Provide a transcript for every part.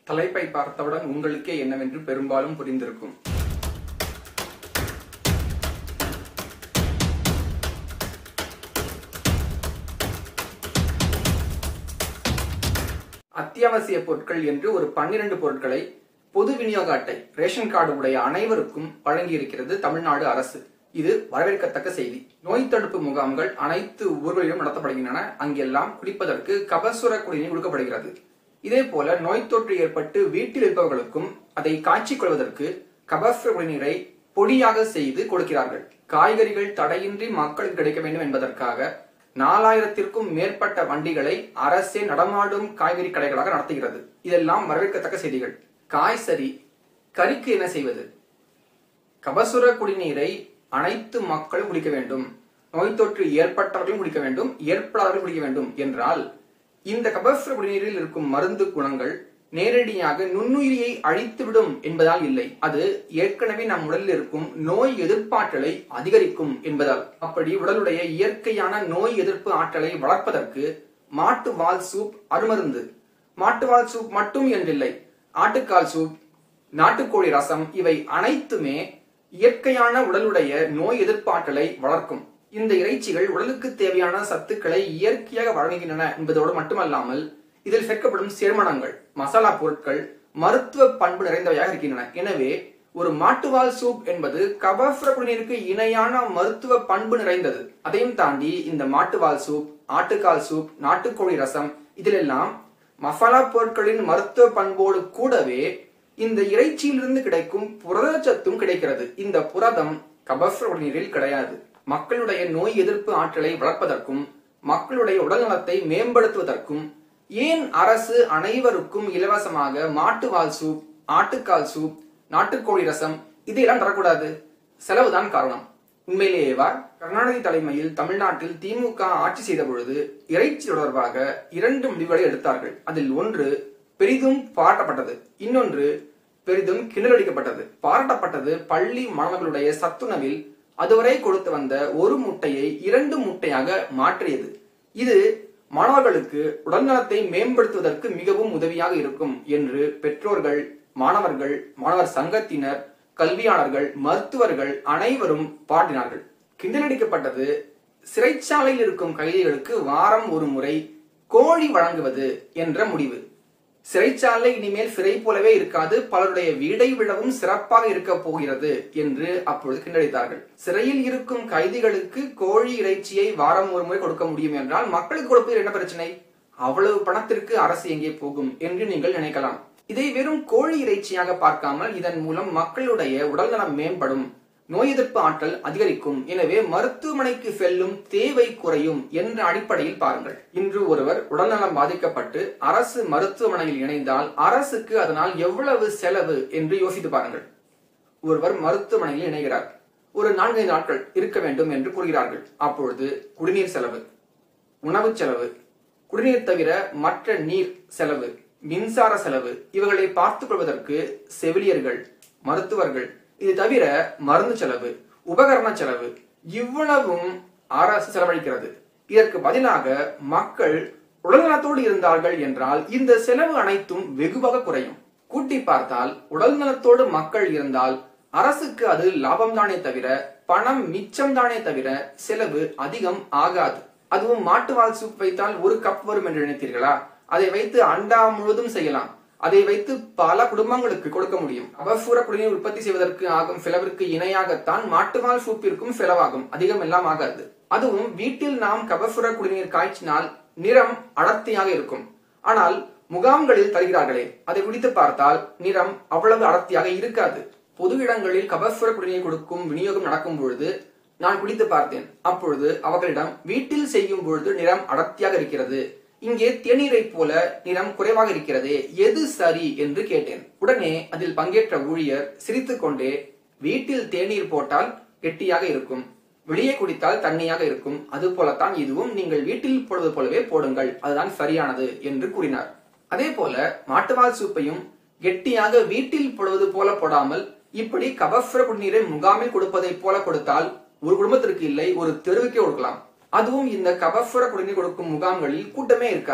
தலைப்பை பார்த்தவுடன் உங்களுக்கே என்னவென்று பெரும்பாலும் புரிந்திருக்கும் அத்தியாவசிய பொருட்கள் என்று ஒரு பன்னிரண்டு பொருட்களை பொது விநியோக அட்டை ரேஷன் கார்டு உடைய அனைவருக்கும் வழங்கியிருக்கிறது தமிழ்நாடு அரசு இது வரவேற்கத்தக்க செய்தி நோய் தடுப்பு முகாம்கள் அனைத்து ஊர்களிலும் நடத்தப்படுகின்றன அங்கெல்லாம் குடிப்பதற்கு கபசுர குடிநீர் கொடுக்கப்படுகிறது இதே போல நோய் தொற்று ஏற்பட்டு வீட்டில் இருப்பவர்களுக்கும் அதை காய்ச்சிக் கொள்வதற்கு கபசுர குடிநீரை பொடியாக செய்து கொடுக்கிறார்கள் காய்கறிகள் தடையின்றி மக்களுக்கு கிடைக்க வேண்டும் என்பதற்காக நாலாயிரத்திற்கும் மேற்பட்ட வண்டிகளை அரசே நடமாடும் காய்கறி கடைகளாக நடத்துகிறது இதெல்லாம் வரவேற்கத்தக்க செய்திகள் காய் சரி கறிக்கு என்ன செய்வது கபசுர குடிநீரை அனைத்து மக்களும் குடிக்க வேண்டும் நோய் தொற்று ஏற்பட்டவர்களும் குடிக்க வேண்டும் ஏற்படாதவர்களும் குடிக்க வேண்டும் என்றால் இந்த கபசுர குடிநீரில் இருக்கும் மருந்து குணங்கள் நேரடியாக நுண்ணுயிரியை அழித்துவிடும் என்பதால் இல்லை அது ஏற்கனவே நம் உடலில் இருக்கும் நோய் எதிர்ப்பாற்றலை அதிகரிக்கும் என்பதால் அப்படி உடலுடைய இயற்கையான நோய் எதிர்ப்பு ஆற்றலை வளர்ப்பதற்கு மாட்டு வால் சூப் அருமருந்து மாட்டு வால் சூப் மட்டும் என்றில்லை ஆட்டுக்கால் சூப் நாட்டுக்கோழி ரசம் இவை அனைத்துமே இயற்கையான உடலுடைய நோய் எதிர்ப்பாற்றலை வளர்க்கும் இந்த இறைச்சிகள் உடலுக்கு தேவையான சத்துக்களை இயற்கையாக வழங்குகின்றன என்பதோடு மட்டுமல்லாமல் இதில் சேர்க்கப்படும் சேர்மனங்கள் மசாலா பொருட்கள் மருத்துவ பண்பு நிறைந்தவையாக இருக்கின்றன எனவே ஒரு மாட்டுவால் சூப் என்பது கபசுர குடிநீருக்கு இணையான மருத்துவ பண்பு நிறைந்தது அதையும் தாண்டி இந்த மாட்டுவால் சூப் ஆட்டுக்கால் சூப் நாட்டுக்கோழி ரசம் இதிலெல்லாம் மசாலா பொருட்களின் மருத்துவ பண்போடு கூடவே இந்த இறைச்சியிலிருந்து கிடைக்கும் புரதச்சத்தும் கிடைக்கிறது இந்த புரதம் கபசுர குடிநீரில் கிடையாது மக்களுடைய நோய் எதிர்ப்பு ஆற்றலை வளர்ப்பதற்கும் மக்களுடைய உடல்நலத்தை மேம்படுத்துவதற்கும் ஏன் அரசு அனைவருக்கும் இலவசமாக மாட்டுவால் சூப் ஆட்டுக்கால் சூப் நாட்டுக்கோழி ரசம் இதையெல்லாம் தரக்கூடாது செலவுதான் காரணம் உண்மையிலேயேவா கருணாநிதி தலைமையில் தமிழ்நாட்டில் திமுக ஆட்சி செய்த பொழுது இறைச்சி தொடர்பாக இரண்டு முடிவுகளை எடுத்தார்கள் அதில் ஒன்று பெரிதும் பாராட்டப்பட்டது இன்னொன்று பெரிதும் கிண்டலடிக்கப்பட்டது பாராட்டப்பட்டது பள்ளி மாணவர்களுடைய சத்துணவில் அதுவரை கொடுத்து வந்த ஒரு முட்டையை இரண்டு முட்டையாக மாற்றியது இது மாணவர்களுக்கு உடல்நலத்தை மேம்படுத்துவதற்கு மிகவும் உதவியாக இருக்கும் என்று பெற்றோர்கள் மாணவர்கள் மாணவர் சங்கத்தினர் கல்வியாளர்கள் மருத்துவர்கள் அனைவரும் பாடினார்கள் கிண்டலடிக்கப்பட்டது சிறைச்சாலையில் இருக்கும் கைதிகளுக்கு வாரம் ஒரு முறை கோழி வழங்குவது என்ற முடிவு சிறைச்சாலை இனிமேல் சிறை போலவே இருக்காது பலருடைய வீடை விடவும் சிறப்பாக இருக்க போகிறது என்று அப்பொழுது கிண்டடித்தார்கள் சிறையில் இருக்கும் கைதிகளுக்கு கோழி இறைச்சியை வாரம் ஒரு முறை கொடுக்க முடியும் என்றால் மக்களுக்கு கொடுப்பதில் என்ன பிரச்சனை அவ்வளவு பணத்திற்கு அரசு எங்கே போகும் என்று நீங்கள் நினைக்கலாம் இதை வெறும் கோழி இறைச்சியாக பார்க்காமல் இதன் மூலம் மக்களுடைய உடல்நலம் மேம்படும் நோய் எதிர்ப்பு ஆற்றல் அதிகரிக்கும் எனவே மருத்துவமனைக்கு செல்லும் தேவை குறையும் என்ற அடிப்படையில் பாருங்கள் இன்று ஒருவர் உடல்நலம் பாதிக்கப்பட்டு அரசு மருத்துவமனையில் இணைந்தால் அரசுக்கு அதனால் எவ்வளவு செலவு என்று யோசித்து பாருங்கள் ஒருவர் மருத்துவமனையில் இணைகிறார் ஒரு நான்கைந்து நாட்கள் இருக்க வேண்டும் என்று கூறுகிறார்கள் அப்பொழுது குடிநீர் செலவு உணவு செலவு குடிநீர் தவிர மற்ற நீர் செலவு மின்சார செலவு இவர்களை பார்த்துக் கொள்வதற்கு செவிலியர்கள் மருத்துவர்கள் இது தவிர மருந்து செலவு உபகரண செலவு இவ்வளவும் அரசு செலவழிக்கிறது இதற்கு பதிலாக மக்கள் உடல்நலத்தோடு இருந்தார்கள் என்றால் இந்த செலவு அனைத்தும் வெகுவாக குறையும் கூட்டி பார்த்தால் உடல் நலத்தோடு மக்கள் இருந்தால் அரசுக்கு அது லாபம் தானே தவிர பணம் மிச்சம் தானே தவிர செலவு அதிகம் ஆகாது அதுவும் மாட்டுவால் சூப் வைத்தால் ஒரு கப் வரும் என்று நினைத்தீர்களா அதை வைத்து அண்டா முழுவதும் செய்யலாம் அதை வைத்து பல குடும்பங்களுக்கு கொடுக்க முடியும் அவசூர குடிநீர் உற்பத்தி செய்வதற்கு ஆகும் செலவிற்கு இணையாகத்தான் மாட்டுவால் சூப்பிற்கும் செலவாகும் அதிகம் எல்லாம் ஆகாது அதுவும் வீட்டில் நாம் கபசுர குடிநீர் காய்ச்சினால் நிறம் அடர்த்தியாக இருக்கும் ஆனால் முகாம்களில் தருகிறார்களே அதை குடித்து பார்த்தால் நிறம் அவ்வளவு அடர்த்தியாக இருக்காது பொது இடங்களில் கபசுர குடிநீர் கொடுக்கும் விநியோகம் நடக்கும் பொழுது நான் குடித்து பார்த்தேன் அப்பொழுது அவர்களிடம் வீட்டில் செய்யும் பொழுது நிறம் அடர்த்தியாக இருக்கிறது இங்கே தேநீரை போல நிறம் குறைவாக இருக்கிறதே எது சரி என்று கேட்டேன் உடனே அதில் பங்கேற்ற ஊழியர் சிரித்துக் கொண்டே வீட்டில் தேநீர் போட்டால் கெட்டியாக இருக்கும் வெளியே குடித்தால் தண்ணியாக இருக்கும் அது போலத்தான் இதுவும் நீங்கள் வீட்டில் போடுவது போலவே போடுங்கள் அதுதான் சரியானது என்று கூறினார் அதே போல மாட்டுவால் சூப்பையும் கெட்டியாக வீட்டில் போடுவது போல போடாமல் இப்படி கபசுர குடிநீரை முகாமில் கொடுப்பதை போல கொடுத்தால் ஒரு குடும்பத்திற்கு இல்லை ஒரு தெருவுக்கே கொடுக்கலாம் அதுவும் இந்த கபசுர குடிநீர் கொடுக்கும் முகாம்களில் கூட்டமே இருக்காது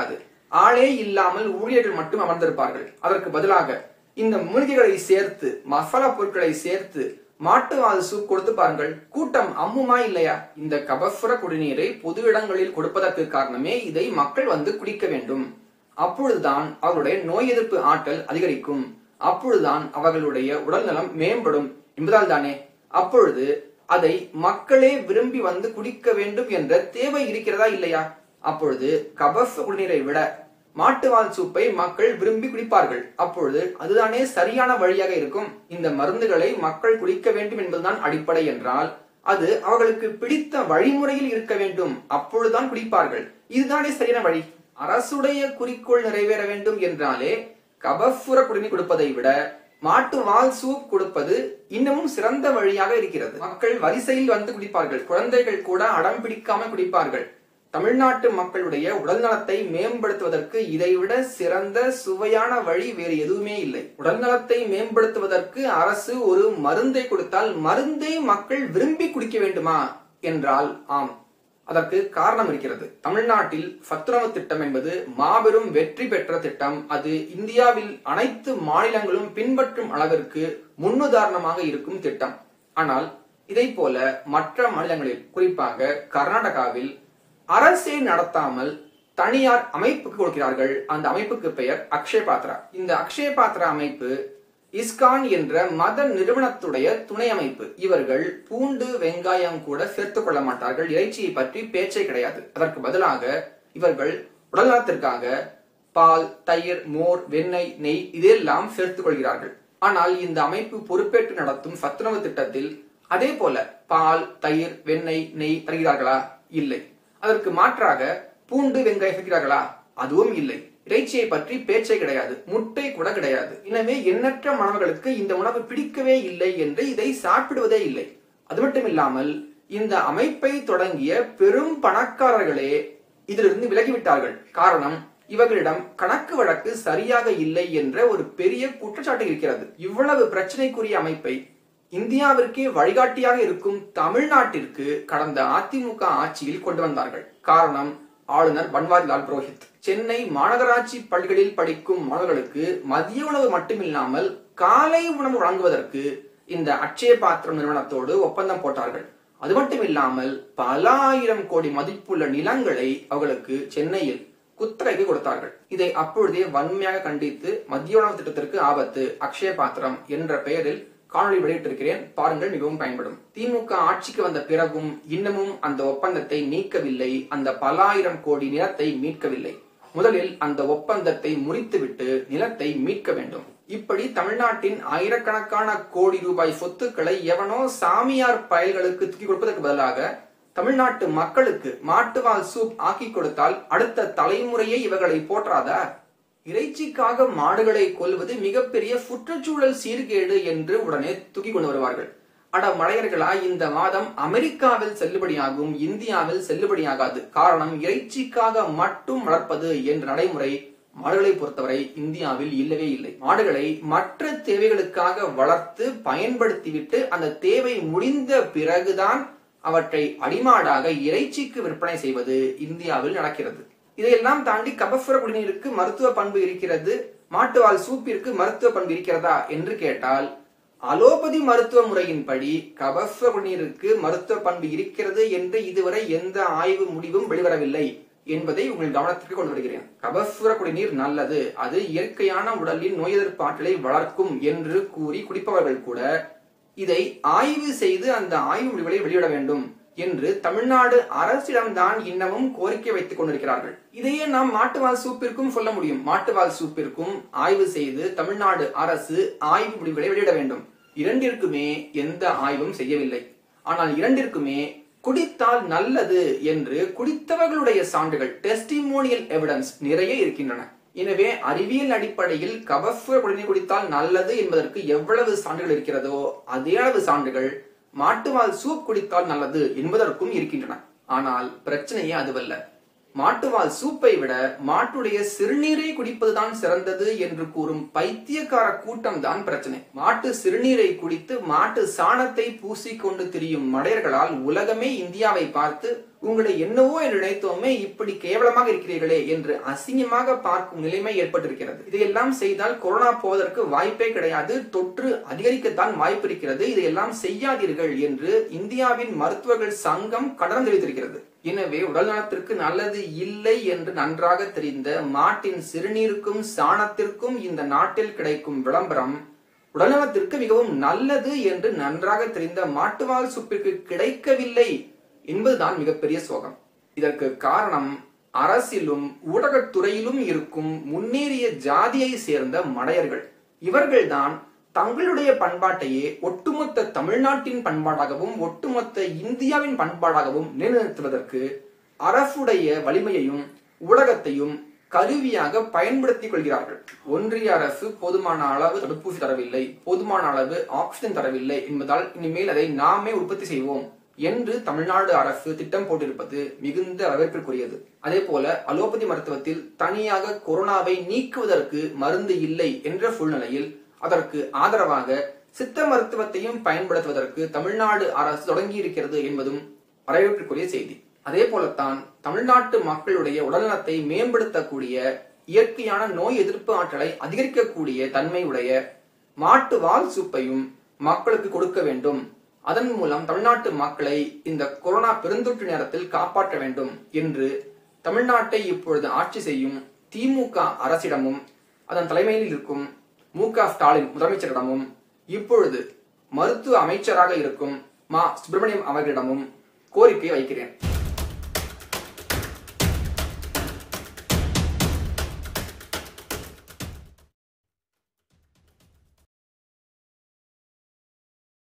ஆளே இல்லாமல் ஊழியர்கள் மட்டும் அமர்ந்திருப்பார்கள் அதற்கு பதிலாக இந்த மூலிகைகளை சேர்த்து மசாலா பொருட்களை சேர்த்து மாட்டுவால் சூப் கொடுத்து பாருங்கள் கூட்டம் அம்முமா இல்லையா இந்த கபசுர குடிநீரை பொது இடங்களில் கொடுப்பதற்கு காரணமே இதை மக்கள் வந்து குடிக்க வேண்டும் அப்பொழுதுதான் அவர்களுடைய நோய் எதிர்ப்பு ஆற்றல் அதிகரிக்கும் அப்பொழுதுதான் அவர்களுடைய உடல்நலம் மேம்படும் என்பதால் தானே அப்பொழுது அதை மக்களே விரும்பி வந்து குடிக்க வேண்டும் என்ற தேவை இருக்கிறதா இல்லையா அப்பொழுது கபச குடிநீரை விட மாட்டுவால் சூப்பை மக்கள் விரும்பி குடிப்பார்கள் அப்பொழுது அதுதானே சரியான வழியாக இருக்கும் இந்த மருந்துகளை மக்கள் குடிக்க வேண்டும் என்பதுதான் அடிப்படை என்றால் அது அவர்களுக்கு பிடித்த வழிமுறையில் இருக்க வேண்டும் அப்பொழுதுதான் குடிப்பார்கள் இதுதானே சரியான வழி அரசுடைய குறிக்கோள் நிறைவேற வேண்டும் என்றாலே கபசுர குடிநீர் கொடுப்பதை விட மாட்டு வால் சூப் கொடுப்பது இன்னமும் சிறந்த வழியாக இருக்கிறது மக்கள் வரிசையில் வந்து குடிப்பார்கள் குழந்தைகள் கூட அடம் பிடிக்காம குடிப்பார்கள் தமிழ்நாட்டு மக்களுடைய உடல்நலத்தை மேம்படுத்துவதற்கு இதைவிட சிறந்த சுவையான வழி வேறு எதுவுமே இல்லை உடல்நலத்தை மேம்படுத்துவதற்கு அரசு ஒரு மருந்தை கொடுத்தால் மருந்தை மக்கள் விரும்பி குடிக்க வேண்டுமா என்றால் ஆம் அதற்கு காரணம் இருக்கிறது தமிழ்நாட்டில் சத்துணவு திட்டம் என்பது மாபெரும் வெற்றி பெற்ற திட்டம் அது இந்தியாவில் அனைத்து மாநிலங்களும் பின்பற்றும் அளவிற்கு முன்னுதாரணமாக இருக்கும் திட்டம் ஆனால் இதை போல மற்ற மாநிலங்களில் குறிப்பாக கர்நாடகாவில் அரசே நடத்தாமல் தனியார் அமைப்புக்கு கொடுக்கிறார்கள் அந்த அமைப்புக்கு பெயர் அக்ஷய பாத்ரா இந்த அக்ஷய பாத்ரா அமைப்பு இஸ்கான் என்ற மத நிறுவனத்துடைய துணை அமைப்பு இவர்கள் பூண்டு வெங்காயம் கூட சேர்த்துக் கொள்ள மாட்டார்கள் இறைச்சியை பற்றி பேச்சே கிடையாது அதற்கு பதிலாக இவர்கள் உடல்நலத்திற்காக பால் தயிர் மோர் வெண்ணெய் நெய் இதெல்லாம் சேர்த்துக் கொள்கிறார்கள் ஆனால் இந்த அமைப்பு பொறுப்பேற்று நடத்தும் சத்துணவு திட்டத்தில் அதே போல பால் தயிர் வெண்ணெய் நெய் தருகிறார்களா இல்லை அதற்கு மாற்றாக பூண்டு வெங்காயம் சேர்க்கிறார்களா அதுவும் இல்லை இறைச்சியை பற்றி பேச்சே கிடையாது முட்டை கூட கிடையாது எனவே எண்ணற்ற மாணவர்களுக்கு இந்த உணவு பிடிக்கவே இல்லை என்று இதை சாப்பிடுவதே இல்லை அது மட்டும் இல்லாமல் இந்த அமைப்பை தொடங்கிய பெரும் பணக்காரர்களே இதிலிருந்து விலகிவிட்டார்கள் காரணம் இவர்களிடம் கணக்கு வழக்கு சரியாக இல்லை என்ற ஒரு பெரிய குற்றச்சாட்டு இருக்கிறது இவ்வளவு பிரச்சனைக்குரிய அமைப்பை இந்தியாவிற்கே வழிகாட்டியாக இருக்கும் தமிழ்நாட்டிற்கு கடந்த அதிமுக ஆட்சியில் கொண்டு வந்தார்கள் காரணம் ஆளுநர் பன்வாரிலால் புரோஹித் சென்னை மாநகராட்சி பள்ளிகளில் படிக்கும் மாணவர்களுக்கு மதிய உணவு மட்டுமில்லாமல் காலை உணவு வழங்குவதற்கு இந்த அட்சய பாத்திரம் நிறுவனத்தோடு ஒப்பந்தம் போட்டார்கள் அது மட்டும் இல்லாமல் பல ஆயிரம் கோடி மதிப்புள்ள நிலங்களை அவர்களுக்கு சென்னையில் குத்தகைக்கு கொடுத்தார்கள் இதை அப்பொழுதே வன்மையாக கண்டித்து மத்திய உணவு திட்டத்திற்கு ஆபத்து அக்ஷய பாத்திரம் என்ற பெயரில் காணொலி வெளியிட்டிருக்கிறேன் பாருங்கள் மிகவும் பயன்படும் திமுக ஆட்சிக்கு வந்த பிறகும் இன்னமும் அந்த ஒப்பந்தத்தை நீக்கவில்லை அந்த பல ஆயிரம் கோடி நிலத்தை மீட்கவில்லை முதலில் அந்த ஒப்பந்தத்தை முறித்துவிட்டு நிலத்தை மீட்க வேண்டும் இப்படி தமிழ்நாட்டின் ஆயிரக்கணக்கான கோடி ரூபாய் சொத்துக்களை எவனோ சாமியார் பயல்களுக்கு தூக்கி கொடுப்பதற்கு பதிலாக தமிழ்நாட்டு மக்களுக்கு மாட்டுவால் சூப் ஆக்கி கொடுத்தால் அடுத்த தலைமுறையை இவர்களை போற்றாதா இறைச்சிக்காக மாடுகளை கொல்வது மிகப்பெரிய சுற்றுச்சூழல் சீர்கேடு என்று உடனே தூக்கி கொண்டு வருவார்கள் அட மலையர்களா இந்த வாதம் அமெரிக்காவில் செல்லுபடியாகும் இந்தியாவில் செல்லுபடியாகாது காரணம் இறைச்சிக்காக மட்டும் வளர்ப்பது என்ற நடைமுறை மாடுகளை பொறுத்தவரை இந்தியாவில் இல்லவே இல்லை மாடுகளை மற்ற தேவைகளுக்காக வளர்த்து பயன்படுத்திவிட்டு அந்த தேவை முடிந்த பிறகுதான் அவற்றை அடிமாடாக இறைச்சிக்கு விற்பனை செய்வது இந்தியாவில் நடக்கிறது இதையெல்லாம் தாண்டி கபசுர குடிநீருக்கு மருத்துவ பண்பு இருக்கிறது மாட்டுவால் சூப்பிற்கு மருத்துவ பண்பு இருக்கிறதா என்று கேட்டால் அலோபதி மருத்துவ முறையின்படி கபசுர குடிநீருக்கு மருத்துவ பண்பு இருக்கிறது என்று இதுவரை எந்த ஆய்வு முடிவும் வெளிவரவில்லை என்பதை உங்கள் கவனத்திற்கு கொண்டு வருகிறேன் கபசுர குடிநீர் நல்லது அது இயற்கையான உடலின் நோய் எதிர்ப்பு ஆற்றலை வளர்க்கும் என்று கூறி குடிப்பவர்கள் கூட இதை ஆய்வு செய்து அந்த ஆய்வு முடிவுகளை வெளியிட வேண்டும் என்று தமிழ்நாடு அரசிடம்தான் இன்னமும் கோரிக்கை வைத்துக் கொண்டிருக்கிறார்கள் இதையே நாம் மாட்டுவால் சூப்பிற்கும் சொல்ல முடியும் மாட்டுவால் சூப்பிற்கும் ஆய்வு செய்து தமிழ்நாடு அரசு ஆய்வு முடிவுகளை வெளியிட வேண்டும் இரண்டிற்குமே எந்த ஆய்வும் செய்யவில்லை ஆனால் இரண்டிற்குமே குடித்தால் நல்லது என்று குடித்தவர்களுடைய சான்றுகள் டெஸ்டிமோனியல் எவிடன்ஸ் நிறைய இருக்கின்றன எனவே அறிவியல் அடிப்படையில் கபசுர குடிநீர் குடித்தால் நல்லது என்பதற்கு எவ்வளவு சான்றுகள் இருக்கிறதோ அதே அளவு சான்றுகள் மாட்டுவால் சூப் குடித்தால் நல்லது என்பதற்கும் இருக்கின்றன ஆனால் பிரச்சனையே அதுவல்ல மாட்டுவால் சூப்பை விட மாட்டுடைய சிறுநீரை குடிப்பதுதான் சிறந்தது என்று கூறும் பைத்தியக்கார கூட்டம் தான் பிரச்சனை மாட்டு சிறுநீரை குடித்து மாட்டு சாணத்தை பூசிக்கொண்டு திரியும் மடையர்களால் உலகமே இந்தியாவை பார்த்து உங்களை என்னவோ என்று நினைத்தோமே இப்படி கேவலமாக இருக்கிறீர்களே என்று அசிங்கமாக பார்க்கும் நிலைமை ஏற்பட்டிருக்கிறது இதையெல்லாம் செய்தால் கொரோனா போவதற்கு வாய்ப்பே கிடையாது தொற்று அதிகரிக்கத்தான் வாய்ப்பு இருக்கிறது இதையெல்லாம் செய்யாதீர்கள் என்று இந்தியாவின் மருத்துவர்கள் சங்கம் கண்டனம் தெரிவித்திருக்கிறது எனவே உடல் நலத்திற்கு நல்லது இல்லை என்று நன்றாக தெரிந்த மாட்டின் சிறுநீருக்கும் சாணத்திற்கும் இந்த நாட்டில் கிடைக்கும் விளம்பரம் உடல்நலத்திற்கு மிகவும் நல்லது என்று நன்றாக தெரிந்த மாட்டுவால் சுப்பிற்கு கிடைக்கவில்லை என்பதுதான் மிகப்பெரிய சோகம் இதற்கு காரணம் அரசிலும் ஊடகத்துறையிலும் இருக்கும் முன்னேறிய ஜாதியை சேர்ந்த மடையர்கள் இவர்கள்தான் தங்களுடைய பண்பாட்டையே ஒட்டுமொத்த தமிழ்நாட்டின் பண்பாடாகவும் ஒட்டுமொத்த இந்தியாவின் பண்பாடாகவும் நிலைநிறுத்துவதற்கு அரசுடைய வலிமையையும் ஊடகத்தையும் கருவியாக பயன்படுத்திக் கொள்கிறார்கள் ஒன்றிய அரசு போதுமான அளவு தடுப்பூசி தரவில்லை போதுமான அளவு ஆக்சிஜன் தரவில்லை என்பதால் இனிமேல் அதை நாமே உற்பத்தி செய்வோம் என்று தமிழ்நாடு அரசு திட்டம் போட்டிருப்பது மிகுந்த வரவேற்பிற்குரியது அதே போல அலோபதி மருத்துவத்தில் தனியாக கொரோனாவை நீக்குவதற்கு மருந்து இல்லை என்ற சூழ்நிலையில் அதற்கு ஆதரவாக சித்த மருத்துவத்தையும் பயன்படுத்துவதற்கு தமிழ்நாடு அரசு தொடங்கி இருக்கிறது என்பதும் வரவேற்பிற்குரிய செய்தி அதே போலத்தான் தமிழ்நாட்டு மக்களுடைய உடல்நலத்தை மேம்படுத்தக்கூடிய இயற்கையான நோய் எதிர்ப்பு ஆற்றலை அதிகரிக்கக்கூடிய தன்மையுடைய மாட்டு வால் சூப்பையும் மக்களுக்கு கொடுக்க வேண்டும் அதன் மூலம் தமிழ்நாட்டு மக்களை இந்த கொரோனா பெருந்தொற்று நேரத்தில் காப்பாற்ற வேண்டும் என்று தமிழ்நாட்டை இப்பொழுது ஆட்சி செய்யும் திமுக அரசிடமும் அதன் தலைமையில் இருக்கும் மு க ஸ்டாலின் முதலமைச்சரிடமும் இப்பொழுது மருத்துவ அமைச்சராக இருக்கும் மா சுப்பிரமணியம் அவர்களிடமும் கோரிக்கை வைக்கிறேன்